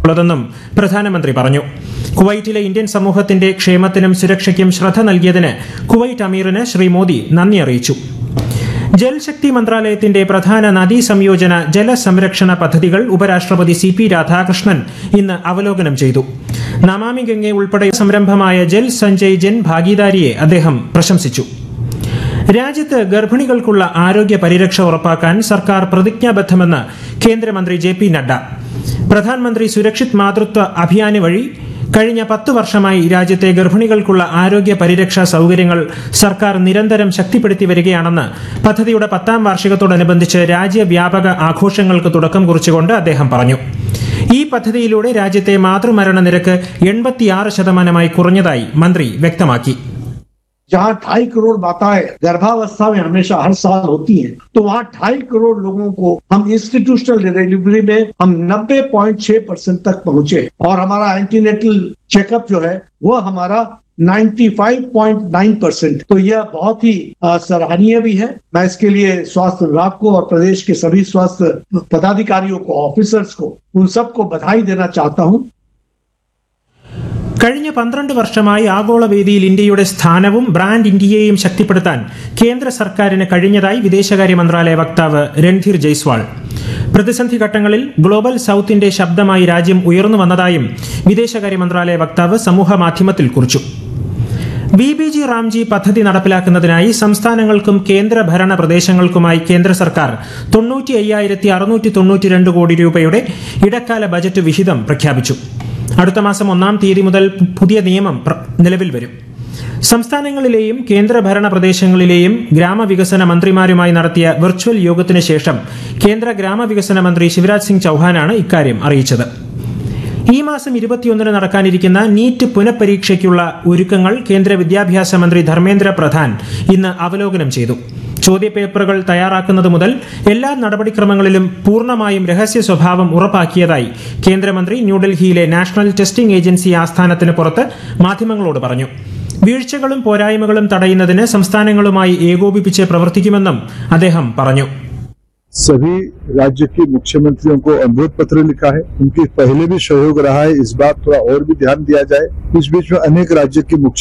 ഉള്ളതെന്നും പ്രധാനമന്ത്രി പറഞ്ഞു കുവൈറ്റിലെ ഇന്ത്യൻ സമൂഹത്തിന്റെ ക്ഷേമത്തിനും സുരക്ഷയ്ക്കും ശ്രദ്ധ നൽകിയതിന് കുവൈറ്റ് അമീറിന് ശ്രീ മോദി നന്ദി അറിയിച്ചു ജൽശക്തി മന്ത്രാലയത്തിന്റെ പ്രധാന നദീ സംയോജന ജലസംരക്ഷണ പദ്ധതികൾ ഉപരാഷ്ട്രപതി സി പി രാധാകൃഷ്ണൻ ഇന്ന് അവലോകനം ചെയ്തു നമാമി ഗംഗെ ഉൾപ്പെടെ സംരംഭമായ ജൽ സഞ്ജയ് ജൻ ഭാഗീദാരിയെ അദ്ദേഹം പ്രശംസിച്ചു രാജ്യത്ത് ഗർഭിണികൾക്കുള്ള ആരോഗ്യ പരിരക്ഷ ഉറപ്പാക്കാൻ സർക്കാർ പ്രതിജ്ഞാബദ്ധമെന്ന് കേന്ദ്രമന്ത്രി ജെ പി നഡ്ഡ പ്രധാനമന്ത്രി സുരക്ഷിത് മാതൃത്വ അഭിയാന് വഴി കഴിഞ്ഞ പത്ത് വർഷമായി രാജ്യത്തെ ഗർഭിണികൾക്കുള്ള ആരോഗ്യ പരിരക്ഷാ സൗകര്യങ്ങൾ സർക്കാർ നിരന്തരം ശക്തിപ്പെടുത്തി വരികയാണെന്ന് പദ്ധതിയുടെ പത്താം വാർഷികത്തോടനുബന്ധിച്ച് രാജ്യവ്യാപക ആഘോഷങ്ങൾക്ക് തുടക്കം കുറിച്ചുകൊണ്ട് അദ്ദേഹം പറഞ്ഞു ഈ പദ്ധതിയിലൂടെ രാജ്യത്തെ മാതൃമരണ നിരക്ക് എൺപത്തിയാറ് ശതമാനമായി കുറഞ്ഞതായി മന്ത്രി വ്യക്തമാക്കി जहाँ ढाई करोड़ माताएं गर्भावस्था में हमेशा हर साल होती हैं तो वहाँ ढाई करोड़ लोगों को हम इंस्टीट्यूशनल डिलीवरी में हम 90.6 परसेंट तक पहुंचे और हमारा एंटीनेटल चेकअप जो है वो हमारा 95.9 परसेंट तो यह बहुत ही अ, सराहनीय भी है मैं इसके लिए स्वास्थ्य विभाग को और प्रदेश के सभी स्वास्थ्य पदाधिकारियों को ऑफिसर्स को उन सबको बधाई देना चाहता हूँ കഴിഞ്ഞ പന്ത്രണ്ട് വർഷമായി ആഗോളവേദിയിൽ ഇന്ത്യയുടെ സ്ഥാനവും ബ്രാൻഡ് ഇന്ത്യയെയും ശക്തിപ്പെടുത്താൻ കേന്ദ്ര സർക്കാരിന് കഴിഞ്ഞതായി വിദേശകാര്യ മന്ത്രാലയ വക്താവ് രൺധീർ ജയ്സ്വാൾ പ്രതിസന്ധി ഘട്ടങ്ങളിൽ ഗ്ലോബൽ സൌത്തിന്റെ ശബ്ദമായി രാജ്യം ഉയർന്നു വന്നതായും വിദേശകാര്യ മന്ത്രാലയ വക്താവ് സമൂഹ മാധ്യമത്തിൽ കുറിച്ചു ബി ബി ജി റാംജി പദ്ധതി നടപ്പിലാക്കുന്നതിനായി സംസ്ഥാനങ്ങൾക്കും കേന്ദ്രഭരണ പ്രദേശങ്ങൾക്കുമായി കേന്ദ്ര സർക്കാർ തൊണ്ണൂറ്റി അയ്യായിരത്തി അറുന്നൂറ്റി തൊണ്ണൂറ്റി രണ്ട് കോടി രൂപയുടെ ഇടക്കാല ബജറ്റ് വിഹിതം പ്രഖ്യാപിച്ചു അടുത്ത മാസം ഒന്നാം തീയതി മുതൽ പുതിയ നിയമം പ്ര- നിലവിൽ വരും സംസ്ഥാനങ്ങളിലെയും കേന്ദ്രഭരണ പ്രദേശങ്ങളിലെയും ഗ്രാമവികസന മന്ത്രിമാരുമായി നടത്തിയ വെർച്വൽ യോഗത്തിന് ശേഷം കേന്ദ്ര ഗ്രാമവികസന മന്ത്രി ശിവരാജ് സിംഗ് ചൌഹാനാണ് ഇക്കാര്യം അറിയിച്ചത് ഈ മാസം ഇരുപത്തിയൊന്നിന് നടക്കാനിരിക്കുന്ന നീറ്റ് പുനഃപരീക്ഷയ്ക്കുള്ള ഒരുക്കങ്ങൾ കേന്ദ്ര വിദ്യാഭ്യാസ മന്ത്രി ധർമ്മേന്ദ്ര പ്രധാൻ ഇന്ന് അവലോകനം ചെയ്തു ചോദ്യപേപ്പറുകൾ തയ്യാറാക്കുന്നത് മുതൽ എല്ലാ നടപടിക്രമങ്ങളിലും പൂർണ്ണമായും രഹസ്യ സ്വഭാവം ഉറപ്പാക്കിയതായി കേന്ദ്രമന്ത്രി ന്യൂഡൽഹിയിലെ നാഷണൽ ടെസ്റ്റിംഗ് ഏജൻസി ആസ്ഥാനത്തിന് പുറത്ത് മാധ്യമങ്ങളോട് പറഞ്ഞു വീഴ്ചകളും പോരായ്മകളും തടയുന്നതിന് സംസ്ഥാനങ്ങളുമായി ഏകോപിപ്പിച്ച് പ്രവർത്തിക്കുമെന്നും അദ്ദേഹം പറഞ്ഞു सभी राज्य के मुख्यमंत्रियों को अनुरोध पत्र लिखा है उनकी पहले भी सहयोग रहा है इस बार थोड़ा और भी ध्यान दिया जाए इस बीच में अनेक राज्य के मुख्य